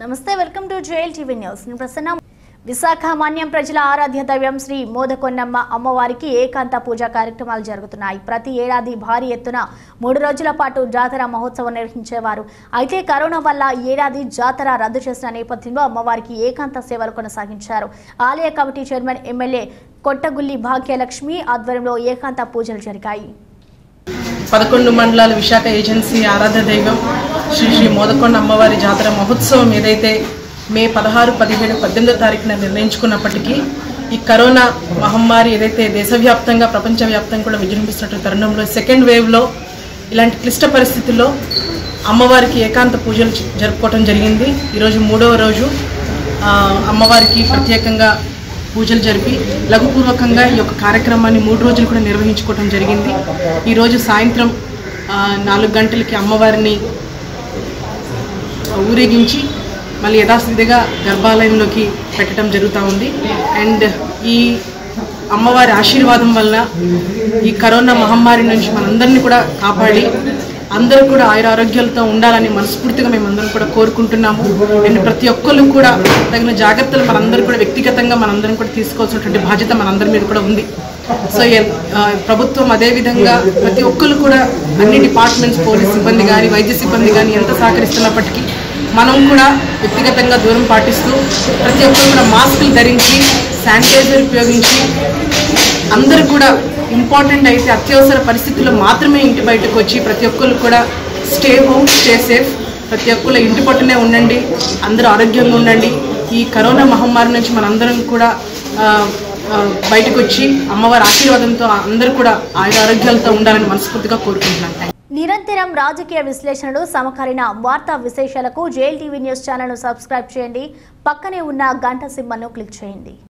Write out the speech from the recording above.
నమస్తే welcome to J L TV news నేను ప్రసన్న విశాఖ మాన్యం ప్రజల ఆరాధ్య దైవం శ్రీ మోదకొన్నమ్మ అమ్మవారికి ఏకాంత పూజా కార్యక్రమాలు జరుగుతున్నాయి ప్రతి ఏడాది భారీ ఎత్తున మూడు రోజుల పాటు జాతర మహోత్సవం నిర్వహించేవారు అయితే కరోనా వల్ల ఈ ఏడాది జాతర రద్దు చేసిన నేపథ్యంలో అమ్మవారికి ఏకాంత సేవలు కొనసాగించారు ఆలయ committee chairman MLA Kottagulli Bhagyalakshmi ఆధ్వర్యంలో ఏకాంత పూజలు జరిగాయి పదకొండు మండలాల విశాఖ ఏజెన్సీ ఆరాధ్య దైవం శ్రీ శ్రీ మోదకొండ అమ్మవారి జాతర మహోత్సవం ఏదైతే మే పదహారు పదిహేడు పద్దెనిమిదో తారీఖున నిర్ణయించుకున్నప్పటికీ ఈ కరోనా మహమ్మారి ఏదైతే దేశవ్యాప్తంగా ప్రపంచవ్యాప్తంగా కూడా విజృంభిస్తున్న తరుణంలో సెకండ్ వేవ్లో ఇలాంటి క్లిష్ట పరిస్థితుల్లో అమ్మవారికి ఏకాంత పూజలు జ- జరుపుకోవటం జరిగింది ఈరోజు మూడవ రోజు ఆ, అమ్మవారికి ప్రత్యేకంగా పూజలు జరిపి లఘుపూర్వకంగా ఈ యొక్క కార్యక్రమాన్ని మూడు రోజులు కూడా నిర్వహించుకోవడం జరిగింది ఈరోజు సాయంత్రం ఆ, నాలుగు గంటలకి అమ్మవారిని ఊరేగించి మళ్ళీ యథాస్థితిగా గర్భాలయంలోకి పెట్టడం జరుగుతూ ఉంది అండ్ ఈ అమ్మవారి ఆశీర్వాదం వల్ల ఈ కరోనా మహమ్మారి నుంచి మనందరినీ కూడా కాపాడి అందరూ కూడా ఆయుర ఆరోగ్యాలతో ఉండాలని మనస్ఫూర్తిగా మేమందరం కూడా కోరుకుంటున్నాము అండ్ ప్రతి ఒక్కరు కూడా తగిన జాగ్రత్తలు మనందరూ కూడా వ్యక్తిగతంగా మనందరం కూడా తీసుకోవాల్సినటువంటి బాధ్యత మనందరి మీద కూడా ఉంది సో ఎ- ఆ, ప్రభుత్వం అదేవిధంగా ప్రతి ఒక్కరు కూడా అన్ని డిపార్ట్మెంట్స్ పోలీస్ సిబ్బంది కానీ వైద్య సిబ్బంది కానీ ఎంత సహకరిస్తున్నప్పటికీ మనం కూడా వ్యక్తిగతంగా దూరం పాటిస్తూ ప్రతి ఒక్కరు కూడా మాస్కులు ధరించి శానిటైజర్ ఉపయోగించి అందరూ కూడా ఇంపార్టెంట్ అయితే అత్యవసర పరిస్థితుల్లో మాత్రమే ఇంటి బయటకు వచ్చి ప్రతి ఒక్కరు కూడా స్టే హోమ్ స్టే సేఫ్ ప్రతి ఒక్కరు ఇంటి పట్టునే ఉండండి అందరూ ఆరోగ్యంగా ఉండండి ఈ కరోనా మహమ్మారి నుంచి మనందరం కూడా ఆ, ఆ, బయటకు వచ్చి అమ్మవారి ఆశీర్వాదంతో అందరూ కూడా ఆయుర ఆరోగ్యాలతో ఉండాలని మనస్ఫూర్తిగా కోరుకుంటున్నాను థాంక్యూ. నిరంతరం రాజకీయ విశ్లేషణలు సమకాలీన వార్తా విశేషాలకు జేఎల్ టీవీ న్యూస్ ఛానల్ను సబ్స్క్రైబ్ చేయండి పక్కనే ఉన్న గంట సింబల్ను క్లిక్ చేయండి